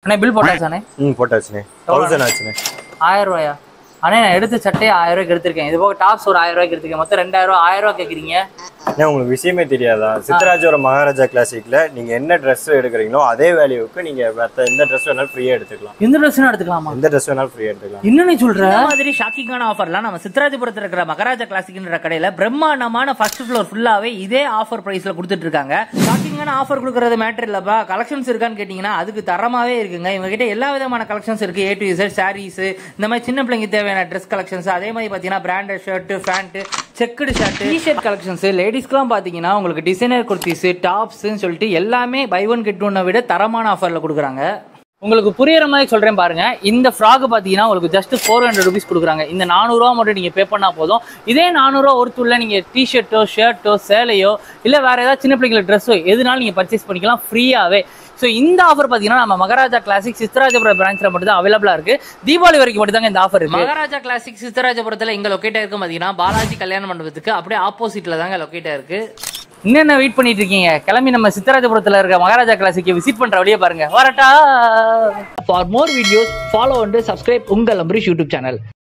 அண்ணே பில் போட்டாச்சானே ம் போட்டாச்சுண்ணே தௌசண்ட் ஆச்சுண்ணே ஆயிரம் ரூபாயா அண்ணே நான் எடுத்த சட்டையை ஆயிரம் ரூபாய்க்கு எடுத்திருக்கேன் இது போக டாப்ஸ் ஒரு ஆயிரம் ரூபாய்க்கு எடுத்திருக்கேன் மொத்தம் ரெண்டாயிரம் ரூபாய் ஆயிரம் ரூபாய் கேட்குறீங்க ஏன் உங்களுக்கு விஷயமே தெரியாதா சித்தராஜோட மகாராஜா கிளாசிக்ல நீங்க என்ன ட்ரெஸ் எடுக்கிறீங்களோ அதே வேல்யூவுக்கு நீங்க மற்ற எந்த ட்ரெஸ் வேணாலும் ஃப்ரீயா எடுத்துக்கலாம் எந்த ட்ரெஸ்ஸும் எடுத்துக்கலாமா எந்த ட்ரெஸ் வேணாலும் ஃப்ரீயா எடுத்துக்கலாம் என்னன்னு சொல்ற இந்த மாதிரி ஷாக்கிங்கான ஆஃபர்லாம் நம்ம சித்ராஜபுரத்தில் இருக்கிற மகாராஜா கிளாசிக்ன்ற கடையில பிரம்மாண்டமான ஃபர்ஸ்ட் ஃப்ளோர் ஃபுல்லாவே இதே ஆஃபர் பிரைஸ்ல கொடுத்துட்டு இருக்காங்க ஷாக்கிங்கான ஆஃபர் கொடுக்கறது மேட்டர் இல்லப்பா கலெக்ஷன்ஸ் இருக்கான்னு கேட்டீங்கன்னா அதுக்கு தரமாவே இருக்குங்க இவங்க கிட்ட எல்லா விதமான கலெக்ஷன்ஸ் இருக்கு ஏ டு இசட் சாரீஸ் இந்த மாதிரி சின்ன பிள்ளைங்க தேவையான ட்ரெஸ் கலெக்ஷன்ஸ் அதே மாதிரி பாத்தீங்கன்னா branded shirt pant checked shirt T-shirt collections லேடிஸ்க்குலாம் பாத்தீங்கன்னா உங்களுக்கு டிசைனர் குர்த்திஸ் டாப்ஸ்ன்னு சொல்லிட்டு எல்லாமே பை ஒன் கெட் ஒன்னை விட தரமான ஆஃபர்ல கொடுக்குறாங்க உங்களுக்கு புரியுற மாதிரி சொல்றேன் பாருங்க இந்த ஃப்ராக் பாத்தீங்கன்னா உங்களுக்கு ஜஸ்ட் ஃபோர் ஹண்ட்ரட் ருபீஸ் கொடுக்குறாங்க இந்த நானூறுரூவா மட்டும் நீங்க பே பண்ணா போதும் இதே நானூறுரூவா ஒருத்துள்ள நீங்க டிஷர்ட்டோ ஷர்ட்டோ சேலையோ இல்ல வேற ஏதாவது சின்ன பிள்ளைங்களுக்கு ட்ரெஸ்ஸோ எதுனாலும் நீங்க பர்ச்சேஸ் பண்ணிக்கலாம் ஃப்ரீயாவே ஸோ இந்த ஆஃபர் பார்த்தீங்கன்னா நம்ம மகாராஜா கிளாசிக் சித்ராஜபுரம் பிரான்ச்சில் மட்டும் தான் அவைலபிளாக இருக்கு தீபாவளி வரைக்கும் மட்டும் தாங்க இந்த ஆஃபர் இருக்கு மகாராஜா கிளாசிக் சித்தராஜபுரத்துல எங்க லொக்கேட் இருக்கு பாத்தீங்கன்னா பாலாஜி கல்யாண மண்டபத்துக்கு அப்படியே ஆப்போசிட்ல தாங்க லொக்கேட் இருக்கு என்னென்ன வெயிட் பண்ணிட்டு இருக்கீங்க கிளம்பி நம்ம சித்தராஜபுரத்தில் இருக்க மகாராஜா கிளாசிக்கை விசிட் பண்ற வழியே பாருங்க வரட்டா for more videos follow and subscribe உங்கள் அம்பரீஷ் யூடியூப் சேனல்